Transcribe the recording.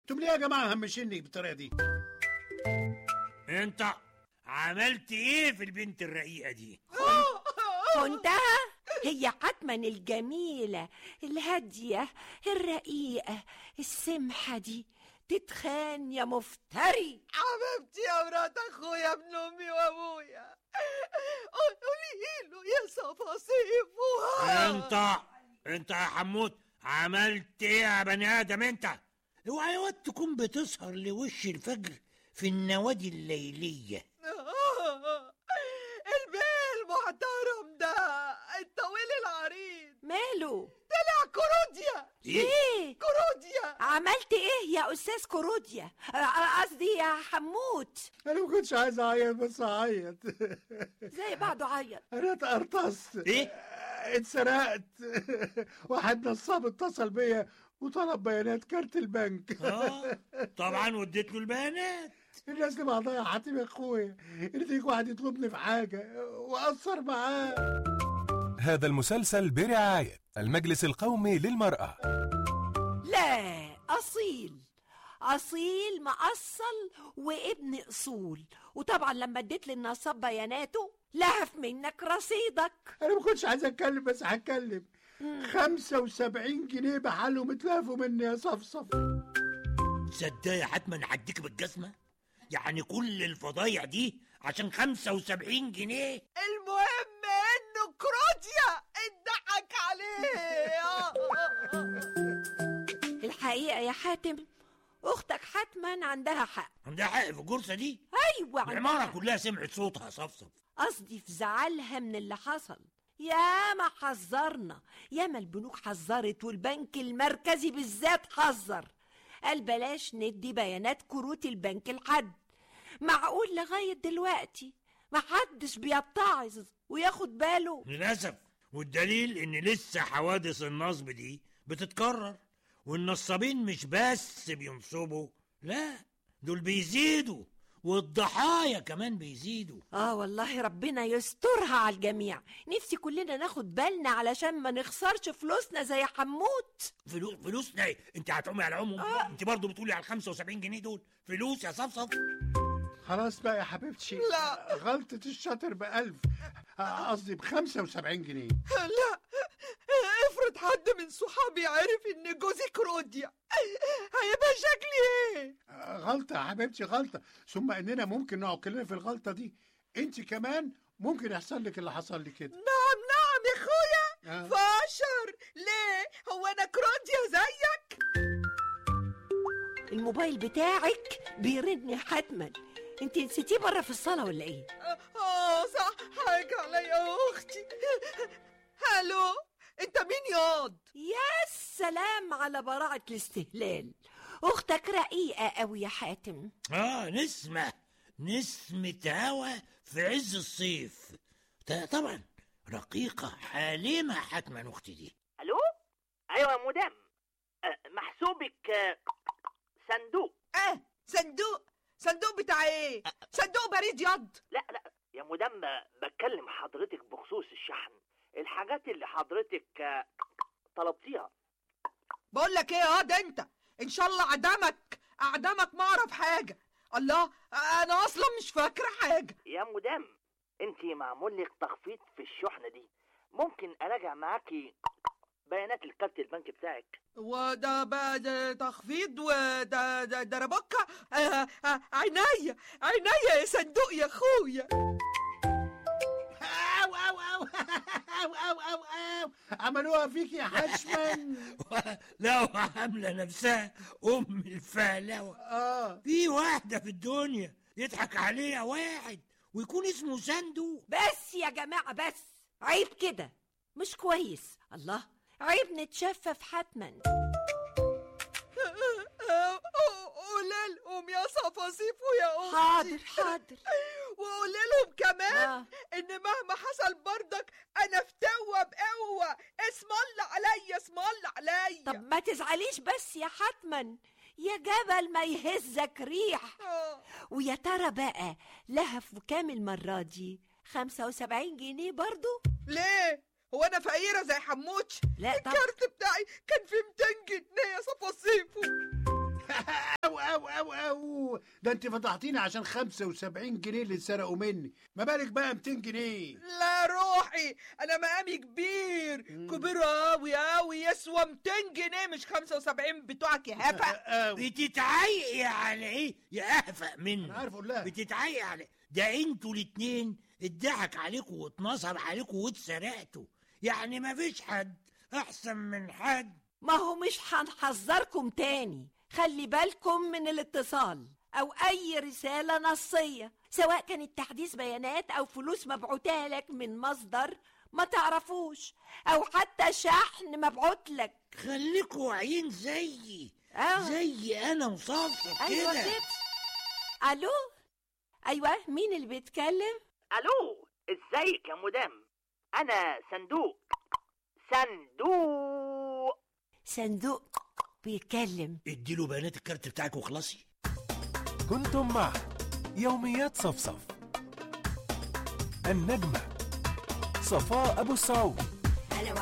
انتم ليه يا جماعه همشيني بالطريقه دي انت عملت ايه في البنت الرقيقه دي خنتها هي حتما الجميلة الهادية الرقيقة السمحة دي تتخان يا مفتري حبيبتي يا مرات اخويا ابن امي وابويا قولي له يا صفا سيفو انت انت يا حمود عملت ايه يا بني ادم انت اوعى يا واد تكون بتسهر لوش الفجر في النوادي الليليه البيه المحترم ده الطويل العريض ماله طلع كوروديا ايه كوروديا عملت ايه يا استاذ كوروديا آه، قصدي يا حموت انا ما كنتش عايز اعيط بس اعيط زي بعضه عيط انا اتقرطست ايه؟ اتسرقت واحد نصاب اتصل بيا وطلب بيانات كارت البنك اه طبعا وديت له البيانات الناس اللي بعضها حاتم يا اخويا ان فيك واحد يطلبني في حاجه واقصر معاه هذا المسلسل برعاية المجلس القومي للمرأة لا اصيل اصيل مأصل وابن اصول وطبعا لما اديت للنصاب بياناته لهف منك رصيدك انا ما كنتش عايز اتكلم بس هتكلم 75 جنيه بحالهم اتلافوا مني يا صفصف تصدق يا حتما هديك بالجزمه يعني كل الفضايع دي عشان 75 جنيه المهم انه كروديا اتضحك عليه الحقيقة يا حاتم اختك حتما عندها حق عندها حق في الجرسه دي ايوه عندها العماره حق. كلها سمعت صوتها صفصف قصدي في زعلها من اللي حصل يا ما حذرنا يا ما البنوك حذرت والبنك المركزي بالذات حذر قال بلاش ندي بيانات كروت البنك لحد معقول لغاية دلوقتي محدش بيتعظ وياخد باله للاسف والدليل ان لسه حوادث النصب دي بتتكرر والنصابين مش بس بينصبوا لا دول بيزيدوا والضحايا كمان بيزيدوا اه والله ربنا يسترها على الجميع نفسي كلنا ناخد بالنا علشان ما نخسرش فلوسنا زي حموت فلوس فلوسنا ايه انت هتعومي على العموم انت برضو بتقولي على ال 75 جنيه دول فلوس يا صفصف خلاص بقى يا حبيبتي لا. غلطة الشاطر بألف قصدي ب 75 جنيه لا افرض حد من صحابي عرف ان جوزي كروديا هيبقى شكلي ايه غلطة يا حبيبتي غلطة ثم اننا ممكن نقع كلنا في الغلطة دي انت كمان ممكن يحصل لك اللي حصل لي كده نعم نعم يا اخويا آه. فاشر ليه هو انا كروديا زيك الموبايل بتاعك بيرن حتما انت نسيتيه بره في الصالة ولا ايه اه صح حاجة عليا اختي هلو انت مين ياض يا سلام على براعة الاستهلال اختك رقيقة قوي يا حاتم اه نسمة نسمة هوا في عز الصيف ط- طبعا رقيقة حالمة حتما اختي دي الو ايوه يا مدام أه، محسوبك أه، صندوق اه صندوق صندوق بتاع ايه صندوق بريد ياض لا لا يا مدام أه، بتكلم حضرتك بخصوص الشحن الحاجات اللي حضرتك أه، طلبتيها بقول لك ايه ياض انت ان شاء الله عدمك اعدمك ما اعرف حاجة الله انا اصلا مش فاكرة حاجة يا مدام انت معمول لك تخفيض في الشحنه دي ممكن اراجع معاكي بيانات الكارت البنك بتاعك وده بقى ده تخفيض وده ده ده ربكة آه، آه، عينيا عينيا يا صندوق يا اخويا أو أو أو أو أو أو أو عملوها فيك يا حشمن لو عاملة نفسها أم الفهلوة اه في واحدة في الدنيا يضحك عليها واحد ويكون اسمه صندوق بس يا جماعة بس عيب كده مش كويس الله عيب نتشفف حتما قول لهم يا صفاصيف ويا اختي حاضر حاضر وقول لهم كمان آه. ان مهما حصل برضك انا فتوة بقوة اسم الله عليا اسم الله عليا طب ما تزعليش بس يا حتما يا جبل ما يهزك ريح آه. ويا ترى بقى لهف وكام المرة دي 75 جنيه برضو ليه هو انا فقيرة زي حموتش لا طبعا الكارت بتاعي كان فيه 200 جنيه يا صفاصيفو و... ده انت فضحتيني عشان 75 جنيه اللي اتسرقوا مني ما بالك بقى 200 جنيه لا روحي انا مقامي كبير كبير قوي قوي يسوى 200 جنيه مش 75 بتوعك يا هفا قوي بتتعيقي على ايه يا اهفق منه انا عارف اقول لها بتتعيقي على ده انتوا الاتنين اتضحك عليكم واتنصب عليكم واتسرقتوا يعني مفيش حد احسن من حد ما هو مش هنحذركم تاني خلي بالكم من الاتصال او اي رسالة نصية سواء كانت تحديث بيانات او فلوس مبعوتة لك من مصدر ما تعرفوش او حتى شحن مبعوت لك خليكوا واعيين زيي اه زي انا وصالحه ايوه كده كده الو ايوه مين اللي بيتكلم الو ازيك يا مدام انا صندوق صندوق صندوق بيتكلم اديله بيانات الكارت بتاعك وخلصي كنتم مع يوميات صفصف النجمة صفاء أبو السعود